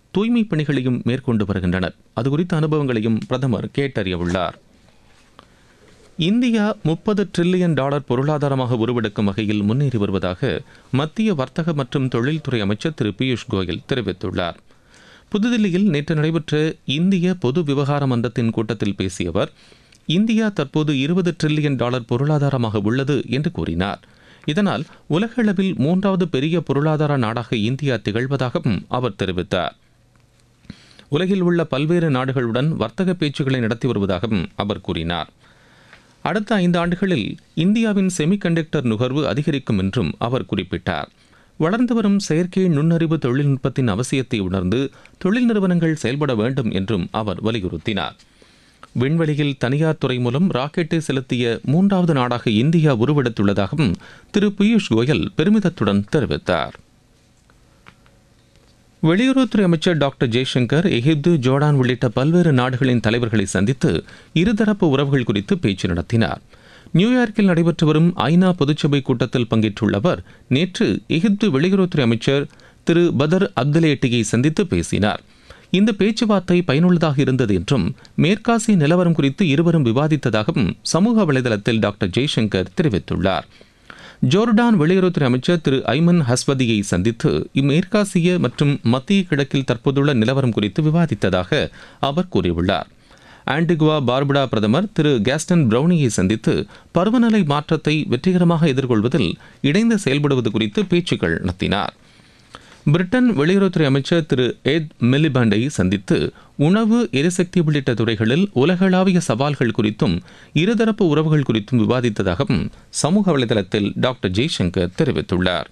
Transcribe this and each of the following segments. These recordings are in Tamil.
தூய்மைப் பணிகளையும் மேற்கொண்டு வருகின்றனர் அது குறித்த அனுபவங்களையும் பிரதமர் கேட்டறியவுள்ளார் இந்தியா முப்பது டிரில்லியன் டாலர் பொருளாதாரமாக உருவெடுக்கும் வகையில் முன்னேறி வருவதாக மத்திய வர்த்தக மற்றும் தொழில்துறை அமைச்சர் திரு பியூஷ் கோயல் தெரிவித்துள்ளார் புதுதில்லியில் நேற்று நடைபெற்ற இந்திய பொது விவகார மன்றத்தின் கூட்டத்தில் பேசிய அவர் இந்தியா தற்போது இருபது டிரில்லியன் டாலர் பொருளாதாரமாக உள்ளது என்று கூறினார் இதனால் உலகளவில் மூன்றாவது பெரிய பொருளாதார நாடாக இந்தியா திகழ்வதாகவும் அவர் தெரிவித்தார் உலகில் உள்ள பல்வேறு நாடுகளுடன் வர்த்தக பேச்சுக்களை நடத்தி வருவதாகவும் அவர் கூறினார் அடுத்த ஐந்து ஆண்டுகளில் இந்தியாவின் செமிகண்டக்டர் நுகர்வு அதிகரிக்கும் என்றும் அவர் குறிப்பிட்டார் வளர்ந்து வரும் செயற்கை நுண்ணறிவு தொழில்நுட்பத்தின் அவசியத்தை உணர்ந்து தொழில் நிறுவனங்கள் செயல்பட வேண்டும் என்றும் அவர் வலியுறுத்தினார் விண்வெளியில் தனியார் துறை மூலம் ராக்கெட்டை செலுத்திய மூன்றாவது நாடாக இந்தியா உருவெடுத்துள்ளதாகவும் திரு பியூஷ் கோயல் பெருமிதத்துடன் தெரிவித்தார் வெளியுறவுத்துறை அமைச்சர் டாக்டர் ஜெய்சங்கர் எகிப்து ஜோர்டான் உள்ளிட்ட பல்வேறு நாடுகளின் தலைவர்களை சந்தித்து இருதரப்பு உறவுகள் குறித்து பேச்சு நடத்தினார் நியூயார்க்கில் நடைபெற்று வரும் ஐநா பொதுச்சபை கூட்டத்தில் பங்கேற்றுள்ள அவர் நேற்று எகிப்து வெளியுறவுத்துறை அமைச்சர் திரு பதர் அப்துலேட்டியை சந்தித்து பேசினார் இந்த பேச்சுவார்த்தை பயனுள்ளதாக இருந்தது என்றும் மேற்காசிய நிலவரம் குறித்து இருவரும் விவாதித்ததாகவும் சமூக வலைதளத்தில் டாக்டர் ஜெய்சங்கர் தெரிவித்துள்ளார் ஜோர்டான் வெளியுறவுத்துறை அமைச்சர் திரு ஐமன் ஹஸ்வதியை சந்தித்து இம்மேற்காசிய மற்றும் மத்திய கிழக்கில் தற்போதுள்ள நிலவரம் குறித்து விவாதித்ததாக அவர் கூறியுள்ளார் ஆன்டிகுவா பார்புடா பிரதமர் திரு கேஸ்டன் பிரவுனியை சந்தித்து பருவநிலை மாற்றத்தை வெற்றிகரமாக எதிர்கொள்வதில் இணைந்து செயல்படுவது குறித்து பேச்சுக்கள் நடத்தினார் பிரிட்டன் வெளியுறவுத்துறை அமைச்சர் திரு எட் மிலிபாண்டை சந்தித்து உணவு எரிசக்தி உள்ளிட்ட துறைகளில் உலகளாவிய சவால்கள் குறித்தும் இருதரப்பு உறவுகள் குறித்தும் விவாதித்ததாகவும் சமூக வலைதளத்தில் டாக்டர் ஜெய்சங்கர் தெரிவித்துள்ளார்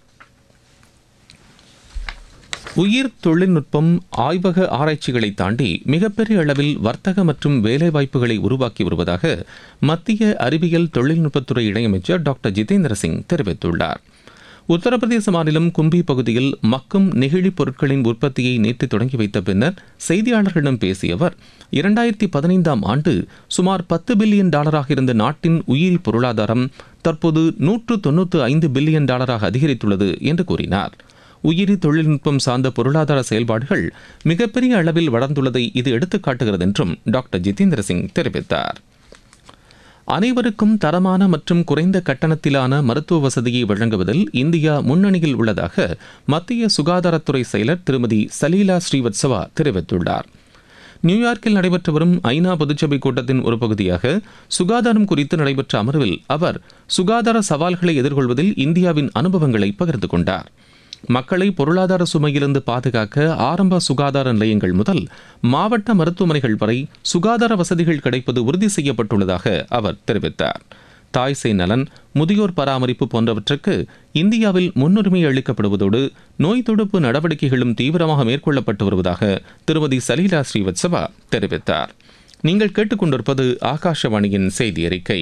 உயிர் தொழில்நுட்பம் ஆய்வக ஆராய்ச்சிகளை தாண்டி மிகப்பெரிய அளவில் வர்த்தக மற்றும் வேலைவாய்ப்புகளை உருவாக்கி வருவதாக மத்திய அறிவியல் தொழில்நுட்பத்துறை இணையமைச்சர் டாக்டர் ஜிதேந்திர சிங் தெரிவித்துள்ளார் உத்தரப்பிரதேச மாநிலம் கும்பி பகுதியில் மக்கும் நெகிழி பொருட்களின் உற்பத்தியை நேற்று தொடங்கி வைத்த பின்னர் செய்தியாளர்களிடம் பேசிய அவர் இரண்டாயிரத்தி பதினைந்தாம் ஆண்டு சுமார் பத்து பில்லியன் டாலராக இருந்த நாட்டின் உயிரி பொருளாதாரம் தற்போது நூற்று தொன்னூற்று ஐந்து பில்லியன் டாலராக அதிகரித்துள்ளது என்று கூறினார் உயிரி தொழில்நுட்பம் சார்ந்த பொருளாதார செயல்பாடுகள் மிகப்பெரிய அளவில் வளர்ந்துள்ளதை இது எடுத்துக்காட்டுகிறது என்றும் டாக்டர் ஜிதேந்திர சிங் தெரிவித்தார் அனைவருக்கும் தரமான மற்றும் குறைந்த கட்டணத்திலான மருத்துவ வசதியை வழங்குவதில் இந்தியா முன்னணியில் உள்ளதாக மத்திய சுகாதாரத்துறை செயலர் திருமதி சலீலா ஸ்ரீவத்சவா தெரிவித்துள்ளார் நியூயார்க்கில் நடைபெற்று வரும் ஐநா பொதுச்சபை கூட்டத்தின் ஒரு பகுதியாக சுகாதாரம் குறித்து நடைபெற்ற அமர்வில் அவர் சுகாதார சவால்களை எதிர்கொள்வதில் இந்தியாவின் அனுபவங்களை பகிர்ந்து கொண்டார் மக்களை பொருளாதார சுமையிலிருந்து பாதுகாக்க ஆரம்ப சுகாதார நிலையங்கள் முதல் மாவட்ட மருத்துவமனைகள் வரை சுகாதார வசதிகள் கிடைப்பது உறுதி செய்யப்பட்டுள்ளதாக அவர் தெரிவித்தார் தாய் சேய் நலன் முதியோர் பராமரிப்பு போன்றவற்றுக்கு இந்தியாவில் முன்னுரிமை அளிக்கப்படுவதோடு நோய் தடுப்பு நடவடிக்கைகளும் தீவிரமாக மேற்கொள்ளப்பட்டு வருவதாக திருமதி சலீலா ஸ்ரீவத்சவா தெரிவித்தார் நீங்கள் கேட்டுக்கொண்டிருப்பது ஆகாஷவாணியின் செய்தி அறிக்கை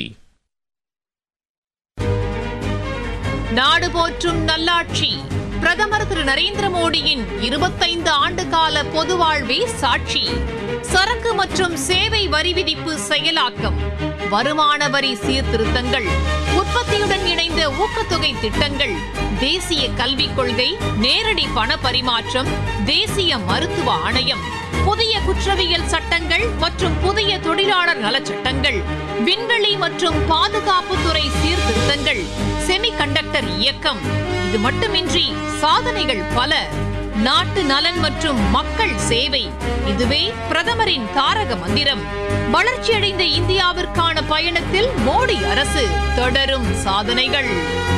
நாடு போற்றும் நல்லாட்சி பிரதமர் திரு நரேந்திர மோடியின் இருபத்தைந்து ஆண்டு கால பொது வாழ்வே சாட்சி சரக்கு மற்றும் சேவை வரி விதிப்பு செயலாக்கம் வருமான வரி சீர்திருத்தங்கள் உற்பத்தியுடன் இணைந்த ஊக்கத்தொகை திட்டங்கள் தேசிய கல்விக் கொள்கை நேரடி பண பரிமாற்றம் தேசிய மருத்துவ ஆணையம் புதிய குற்றவியல் சட்டங்கள் மற்றும் புதிய தொழிலாளர் நலச்சட்டங்கள் விண்வெளி மற்றும் பாதுகாப்புத்துறை சீர்திருத்தங்கள் செமிகண்டக்டர் இயக்கம் இது மட்டுமின்றி சாதனைகள் பல நாட்டு நலன் மற்றும் மக்கள் சேவை இதுவே பிரதமரின் தாரக மந்திரம் வளர்ச்சியடைந்த இந்தியாவிற்கான பயணத்தில் மோடி அரசு தொடரும் சாதனைகள்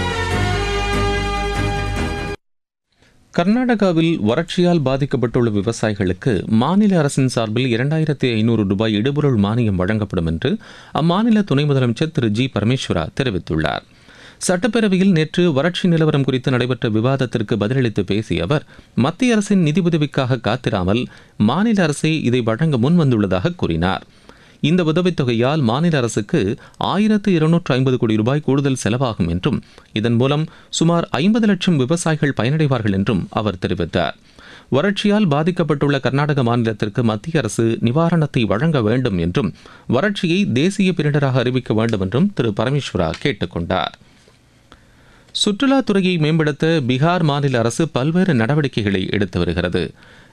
கர்நாடகாவில் வறட்சியால் பாதிக்கப்பட்டுள்ள விவசாயிகளுக்கு மாநில அரசின் சார்பில் இரண்டாயிரத்தி ஐநூறு ரூபாய் இடுபொருள் மானியம் வழங்கப்படும் என்று அம்மாநில துணை முதலமைச்சர் திரு ஜி பரமேஸ்வரா தெரிவித்துள்ளார் சட்டப்பேரவையில் நேற்று வறட்சி நிலவரம் குறித்து நடைபெற்ற விவாதத்திற்கு பதிலளித்து பேசிய அவர் மத்திய அரசின் நிதி உதவிக்காக காத்திராமல் மாநில அரசே இதை வழங்க முன்வந்துள்ளதாக கூறினார் இந்த உதவித்தொகையால் மாநில அரசுக்கு ஆயிரத்து இருநூற்று ஐம்பது கோடி ரூபாய் கூடுதல் செலவாகும் என்றும் இதன் மூலம் சுமார் ஐம்பது லட்சம் விவசாயிகள் பயனடைவார்கள் என்றும் அவர் தெரிவித்தார் வறட்சியால் பாதிக்கப்பட்டுள்ள கர்நாடக மாநிலத்திற்கு மத்திய அரசு நிவாரணத்தை வழங்க வேண்டும் என்றும் வறட்சியை தேசிய பேரிடராக அறிவிக்க வேண்டும் என்றும் திரு பரமேஸ்வரா கேட்டுக்கொண்டார் சுற்றுலாத்துறையை மேம்படுத்த பீகார் மாநில அரசு பல்வேறு நடவடிக்கைகளை எடுத்து வருகிறது